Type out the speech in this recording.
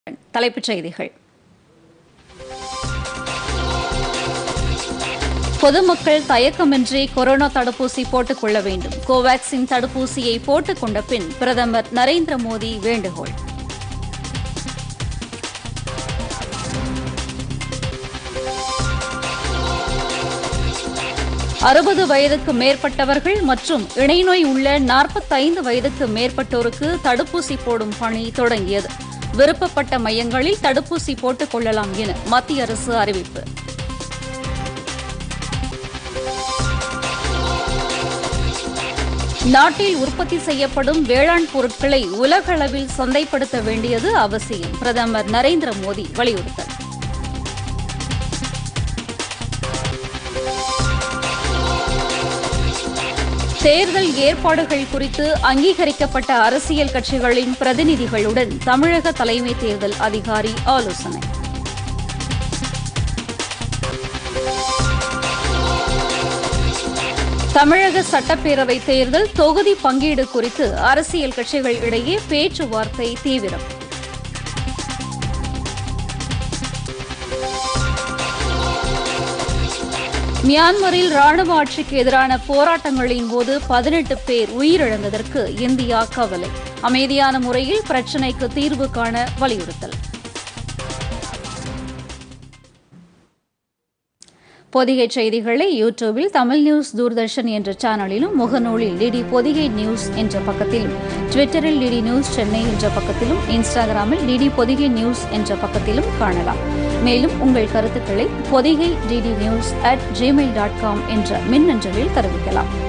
தலைப்புச் செய்திகள் பொதுமக்கள் தயக்கமின்றி கொரோனா தடுப்பூசி போட்டுக் கொள்ள வேண்டும் கோவாக்சின் தடுப்பூசியை போட்டுக் கொண்ட பின் பிரதமர் நரேந்திர மோடி வேண்டுகோள் அறுபது வயதுக்கு மேற்பட்டவர்கள் மற்றும் இணைநோய் உள்ள நாற்பத்தைந்து வயதுக்கு மேற்பட்டோருக்கு தடுப்பூசி போடும் பணி தொடங்கியது விருப்பப்பட்ட மையங்களில் தடுப்பூசி போட்டுக் கொள்ளலாம் என மத்திய அரசு அறிவிப்பு நாட்டில் உற்பத்தி செய்யப்படும் வேளாண் பொருட்களை உலகளவில் சந்தைப்படுத்த வேண்டியது அவசியம் பிரதமர் நரேந்திர மோடி வலியுறுத்தல் தேர்தல் ஏற்பாடுகள் குறித்து அங்கீகரிக்கப்பட்ட அரசியல் கட்சிகளின் பிரதிநிதிகளுடன் தமிழக தலைமை தேர்தல் அதிகாரி ஆலோசனை தமிழக சட்டப்பேரவை தேர்தல் தொகுதி பங்கீடு குறித்து அரசியல் கட்சிகள் இடையே பேச்சுவார்த்தை தீவிரம் மியான்மரில் ராணுவ ஆட்சிக்கு எதிரான போராட்டங்களின் போது பதினெட்டு பேர் உயிரிழந்ததற்கு இந்தியா கவலை அமைதியான முறையில் பிரச்சினைக்கு தீர்வு காண வலியுறுத்தல் பொதிகை செய்திகளை யூடியூபில் தமிழ் நியூஸ் தூர்தர்ஷன் என்ற சேனலிலும் முகநூலில் டிடி பொதிகை நியூஸ் என்ற பக்கத்திலும் ட்விட்டரில் டிடி நியூஸ் சென்னை என்ற பக்கத்திலும் இன்ஸ்டாகிராமில் டிடி பொதிகை நியூஸ் என்ற பக்கத்திலும் காணலாம் மேலும் உங்கள் கருத்துக்களை Podhigai DD news at Gmail dot com என்ற மின்னஞ்சலில் தெரிவிக்கலாம்